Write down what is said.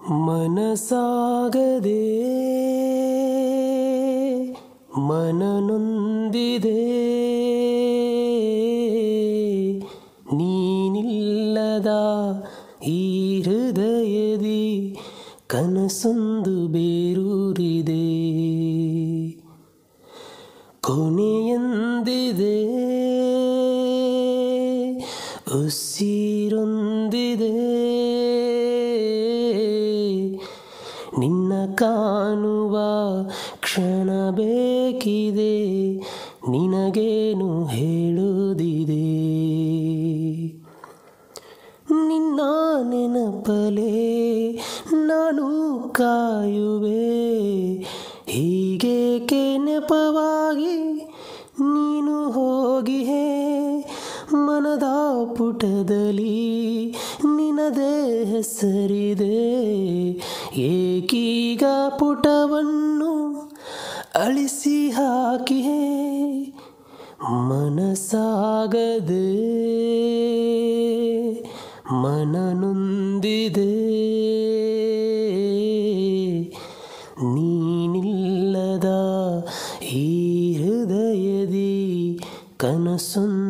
ಮನಸಾಗದೆ ಮನನೊಂದಿದೆ ನೀನಿಲ್ಲದ ಈ ಹೃದಯದಿ ಕನಸೊಂದು ಬೇರೂರಿದೆ ಕೊನೆಯಂದಿದೆ ಉಸಿರೊಂದಿದೆ ನಿನ್ನ ಕಾಣುವ ಕ್ಷಣ ಬೇಕಿದೆ ನಿನಗೇನು ಹೇಳುವುದಿದೆ ನಿನ್ನ ನೆನಪಲೇ ನಾನು ಕಾಯುವೆ ಹೀಗೇಕೆ ನೆಪವಾಗಿ ನೀನು ಹೋಗಿಹೆ ಮನದ ಪುಟದಲ್ಲಿ ನಿನದೇ ಹೆಸರಿದೆ ಏಕೀಗ ಪುಟವನ್ನು ಅಳಿಸಿ ಹಾಕಿಹೆ ಮನಸಾಗದೆ ಮನನೊಂದಿದೆ ನೀನಿಲ್ಲದ ಈ ಹೃದಯದಿ ಕನಸೊಂದು